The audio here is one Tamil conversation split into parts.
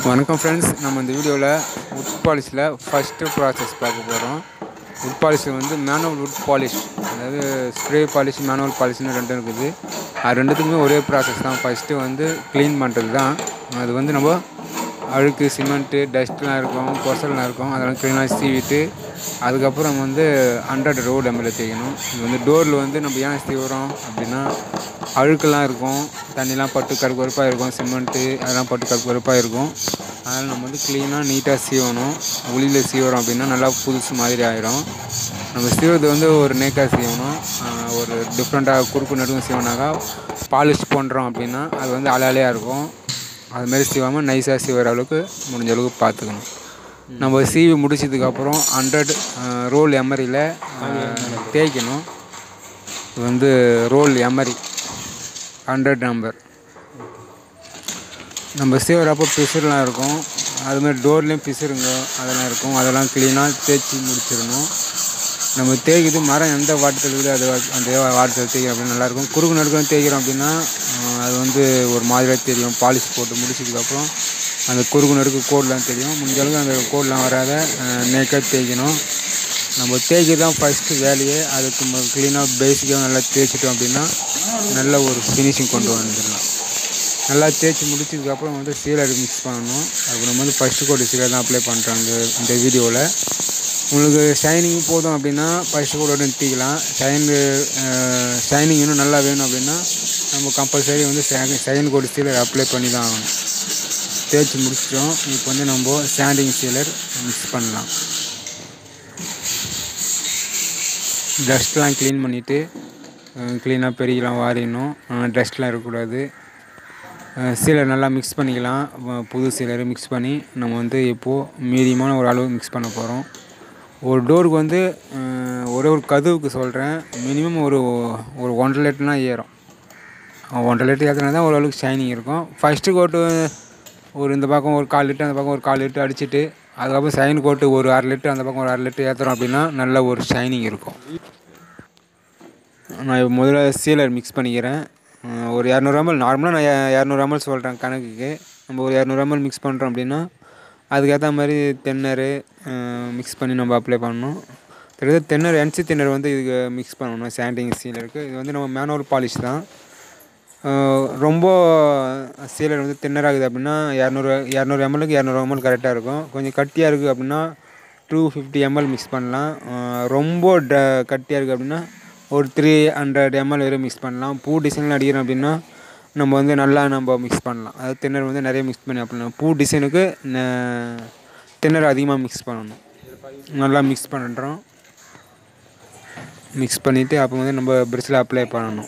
வணக்கம் ஃப்ரெண்ட்ஸ் நம்ம இந்த வீடியோவில் உட் பாலிஷில் ஃபஸ்ட்டு ப்ராசஸ் பார்க்க போகிறோம் உட் பாலிஷில் வந்து மேனுவல் உட் பாலிஷ் அதாவது ஸ்ப்ரே பாலிஷ் மேனுவல் பாலிஷ்னு ரெண்டும் இருக்குது அது ரெண்டுத்துக்குமே ஒரே ப்ராசஸ் தான் ஃபஸ்ட்டு வந்து க்ளீன் பண்ணுறது தான் அது வந்து நம்ம அழுக்கு சிமெண்ட்டு டஸ்ட்லாம் இருக்கும் பொசல்லாம் இருக்கும் அதெல்லாம் க்ளீனாக சீவிட்டு அதுக்கப்புறம் வந்து ஹண்ட்ரட் ரோடு எம்எல்ஏ தேய்க்கணும் இது வந்து டோரில் வந்து நம்ம ஏன் சீவுறோம் அப்படின்னா அழுக்கெல்லாம் இருக்கும் தண்ணிலாம் பட்டு கருப்பு கருப்பாக இருக்கும் சிமெண்ட்டு அதெல்லாம் பட்டு கருப்பு கருப்பாக இருக்கும் அதனால் நம்ம வந்து க்ளீனாக நீட்டாக சீவணும் உளியில் சீவுறோம் அப்படின்னா நல்லா புதுசு மாதிரி ஆயிரும் நம்ம சீவுறது வந்து ஒரு நேக்காக சீவணும் ஆஹ் ஒரு டிஃப்ரெண்ட்டாக குறுக்கு நடுக்கும் சீவனாக்கா பாலிஷ் பண்ணுறோம் அப்படின்னா அது வந்து அலாலையாக இருக்கும் அதுமாரி சீவாமல் நைஸாக சீவுற அளவுக்கு முடிஞ்ச அளவுக்கு பார்த்துக்கணும் நம்ம சீவி முடிச்சதுக்கப்புறம் ஹண்ட்ரட் ரோல் எமரியில் தேய்க்கணும் இது வந்து ரோல் எமரி ஹண்ட்ரட் நம்பர் நம்ம சீவரப்போ பிசுறுலாம் இருக்கும் அதுமாதிரி டோர்லேயும் பிசுறுங்க அதெல்லாம் இருக்கும் அதெல்லாம் க்ளீனாக தேய்ச்சி முடிச்சிடணும் நம்ம தேய்க்கிறது மரம் எந்த வாட்டத்தில் இருக்குது அது வா- அந்த வாட்டத்தில் தேய்க்கிறோம் அப்படின்னு நல்லாயிருக்கும் குறுக்கு நடுக்கம் தேய்க்கிறோம் அப்படின்னா ஆஹ், அது வந்து ஒரு மாதிரியாக தெரியும் பாலிஷ் போட்டு முடிச்சதுக்கப்புறம் அந்த குறுக்கு நடுக்கு கோடெலாம் தெரியும் முடிஞ்ச அளவுக்கு அந்த கோடெலாம் வராத நேக்காக தேய்க்கணும் நம்ம தேய்க்கிறது தான் ஃபஸ்ட்டு வேலையே அதுக்கு க்ளீனாக பேசிக்காக நல்லா தேய்ச்சிட்டோம் அப்படின்னா நல்ல ஒரு ஃபினிஷிங் கொண்டு வந்துடலாம் நல்லா தேய்ச்சி முடிச்சதுக்கப்புறம் வந்து சீலர் மிக்ஸ் பண்ணணும் அதுக்கு நம்ம வந்து ஃபஸ்ட்டு கோட் சீலர் தான் அப்ளை பண்ணுறாங்க இந்த வீடியோவில் உங்களுக்கு ஷைனிங் போதும் அப்படின்னா ஃபஸ்ட்டு கோட்டோட நிறுத்திக்கலாம் ஷைன் ஷைனிங் இன்னும் நல்லா வேணும் அப்படின்னா நம்ம கம்பல்சரி வந்து செகண்ட் கோட் சீலர் அப்ளை பண்ணி தான் ஆகணும் தேய்ச்சி முடிச்சிட்டோம் இப்போ வந்து நம்ம ஸ்டாண்டிங் சீலர் மிக்ஸ் பண்ணலாம் டஸ்ட்லாம் க்ளீன் பண்ணிவிட்டு க்ளீனாக பெருகிலாம் வாரிடணும் டஸ்ட்லாம் இருக்கக்கூடாது சீலர் நல்லா மிக்ஸ் பண்ணிக்கலாம் வ- புது சீலர் மிக்ஸ் பண்ணி நம்ம வந்து இப்போது மீடியமான ஒரு அளவு மிக்ஸ் பண்ண போகிறோம் ஒரு டோருக்கு வந்து அஹ், ஒரே ஒரு கதவுக்கு சொல்கிறேன் மினிமம் ஒரு ஒரு ஒன்றரை லிட்டர்னா ஏறும் அஹ், ஒன்றரை லிட்டர் ஏற்றினா தான் ஓரளவுக்கு ஷைனிங் இருக்கும் ஃபஸ்ட்டு கோட்டு ஒரு இந்த பக்கம் ஒரு கால் லிட்டர் அந்த பக்கம் ஒரு கால் லிட்டர் அடிச்சுட்டு அதுக்கப்புறம் செகண்ட் கோட்டு ஒரு அரை லிட்டர் அந்த பக்கம் ஒரு அரை லிட்டர் ஏற்றுறோம் அப்படின்னா நல்ல ஒரு ஷைனிங் இருக்கும் நான் இப்போ முதல்ல சீலர் மிக்ஸ் பண்ணிக்கிறேன் அஹ் ஒரு இரநூறு எம்எல் நார்மலாக நான் இ- இரநூறு எம்எல் சொல்கிறேன் கணக்குக்கு நம்ம ஒரு இரநூறு எம்எல் மிக்ஸ் பண்ணுறோம் அப்படின்னா அதுக்கேற்ற மாதிரி தென்னரு மிக்ஸ் பண்ணி நம்ம அப்ளை பண்ணணும் கிட்டத்தட்ட தென்னர் என்சி தென்னர் வந்து இதுக்கு மிக்ஸ் பண்ணணும் சாண்டிங் சீலருக்கு இது வந்து நம்ம மேனுவல் பாலிஷ் தான் அஹ் ரொம்ப சீலர் வந்து தின்னராகுது அப்படின்னா இரநூறு இரநூறு எம்எல்க்கு இரநூறு எம்எல் கரெக்டாக இருக்கும் கொஞ்சம் கட்டியாக இருக்குது அப்படின்னா டூ ஃபிஃப்டி எம்எல் மிக்ஸ் பண்ணலாம் அஹ் ரொம்ப ட கட்டியாக இருக்குது அப்படின்னா ஒரு த்ரீ ஹண்ட்ரட் எம்எல் வரை மிக்ஸ் பண்ணலாம் பூ டிசைனில் அடிக்கிறோம் அப்படின்னா நம்ம வந்து நல்லா நம்ம மிக்ஸ் பண்ணலாம் அதாவது தின்னர் வந்து நிறைய மிக்ஸ் பண்ணி பண்ணலாம் பூ டிசைனுக்கு தின்னர் அதிகமாக மிக்ஸ் பண்ணணும் நல்லா மிக்ஸ் பண்ணுறோம் மிக்ஸ் பண்ணிவிட்டு அப்போ வந்து நம்ம ப்ரெஷ்ஷில் அப்ளை பண்ணணும்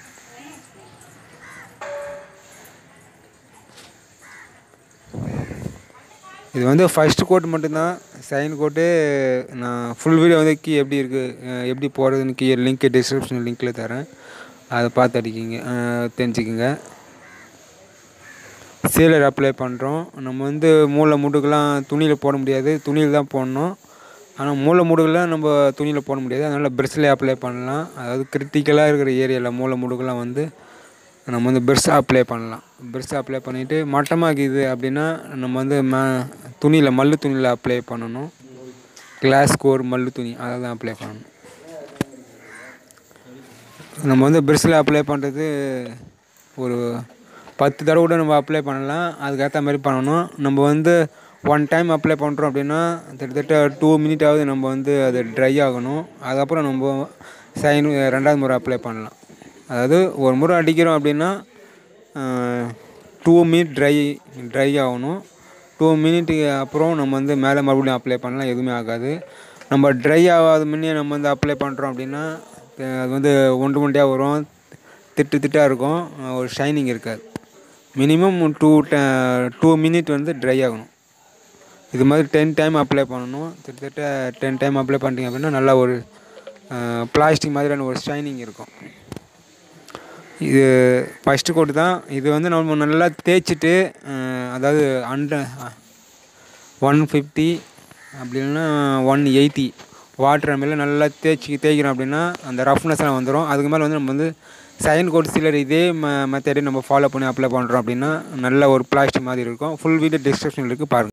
இது வந்து ஃபஸ்ட்டு கோட் மட்டும்தான் செகண்ட் கோட்டு நான் ஃபுல் வீடியோ வந்து கீ எப்படி இருக்குது எப்படி போகிறதுன்னு கீ லிங்க் டிஸ்கிரிப்ஷன் லிங்க்கில் தரேன் அதை பார்த்து அடிக்கிங்க அஹ், தெரிஞ்சுக்குங்க சீலர் அப்ளை பண்ணுறோம் நம்ம வந்து மூளை முடுக்கெல்லாம் துணியில் போட முடியாது துணியில் தான் போடணும் ஆனால் மூளை முடுக்கெல்லாம் நம்ம துணியில் போட முடியாது அதனால் ப்ரெஷ்ஷில் அப்ளை பண்ணலாம் அதாவது கிரிட்டிக்கலாக இருக்கிற ஏரியாவில் மூளை முடுக்கெல்லாம் வந்து நம்ம வந்து ப்ரெஷ் அப்ளை பண்ணலாம் ப்ரெஷ் அப்ளை பண்ணிவிட்டு மட்டமாக்குது அப்படின்னா நம்ம வந்து ம துணியில் மல்லு துணியில் அப்ளை பண்ணணும் கிளாஸ் கோர் மல்லு துணி அதை தான் அப்ளை பண்ணணும் நம்ம வந்து ப்ரெஷ்ஷில் அப்ளை பண்ணுறது ஒரு பத்து தடவை கூட நம்ம அப்ளை பண்ணலாம் அதுக்கேற்ற மாதிரி பண்ணணும் நம்ம வந்து ஒன் டைம் அப்ளை பண்ணுறோம் அப்படின்னா கிட்டத்தட்ட டூ மினிட்டாவது நம்ம வந்து அது ட்ரை ஆகணும் அதுக்கப்புறம் நம்ம சைன் ரெண்டாவது முறை அப்ளை பண்ணலாம் அதாவது ஒரு முறை அடிக்கிறோம் அப்படின்னா டூ மினிட் ட்ரை ட்ரை ஆகணும் டூ மினிட்டுக்கு அப்புறம் நம்ம வந்து மேலே மறுபடியும் அப்ளை பண்ணலாம் எதுவுமே ஆகாது நம்ம ட்ரை ஆகாத முன்னே நம்ம வந்து அப்ளை பண்ணுறோம் அப்படின்னா அஹ் அது வந்து ஒன்று ஒண்டியாக வரும் திட்டு திட்டாக இருக்கும் அஹ் ஒரு ஷைனிங் இருக்காது மினிமம் டூ டூ மினிட் வந்து ட்ரை ஆகணும் இது மாதிரி டென் டைம் அப்ளை பண்ணணும் கிட்டத்தட்ட டென் டைம் அப்ளை பண்ணிட்டீங்க அப்படின்னா நல்லா ஒரு பிளாஸ்டிக் மாதிரியான ஒரு ஷைனிங் இருக்கும் இது ஃபஸ்ட்டு கோட்டு தான் இது வந்து நம்ம நல்லா தேய்ச்சிட்டு அஹ், அதாவது ஹண்ட்ரட் ஒன் ஃபிஃப்டி அப்படி இல்லைன்னா ஒன் எயிட்டி வாட்டர் மேலே நல்லா தேய்ச்சி தேய்க்கிறோம் அப்படின்னா அந்த ரஃப்னஸ்லாம் வந்துடும் அதுக்கு மேலே வந்து நம்ம வந்து செகண்ட் கோட் சீலர் இதே ம மெத்தடை நம்ம ஃபாலோ பண்ணி அப்ளை பண்ணுறோம் அப்படின்னா நல்ல ஒரு பிளாஸ்டிக் மாதிரி இருக்கும் ஃபுல் வீடியோ டிஸ்கிரிப்ஷனில் இருக்குது பாருங்கள்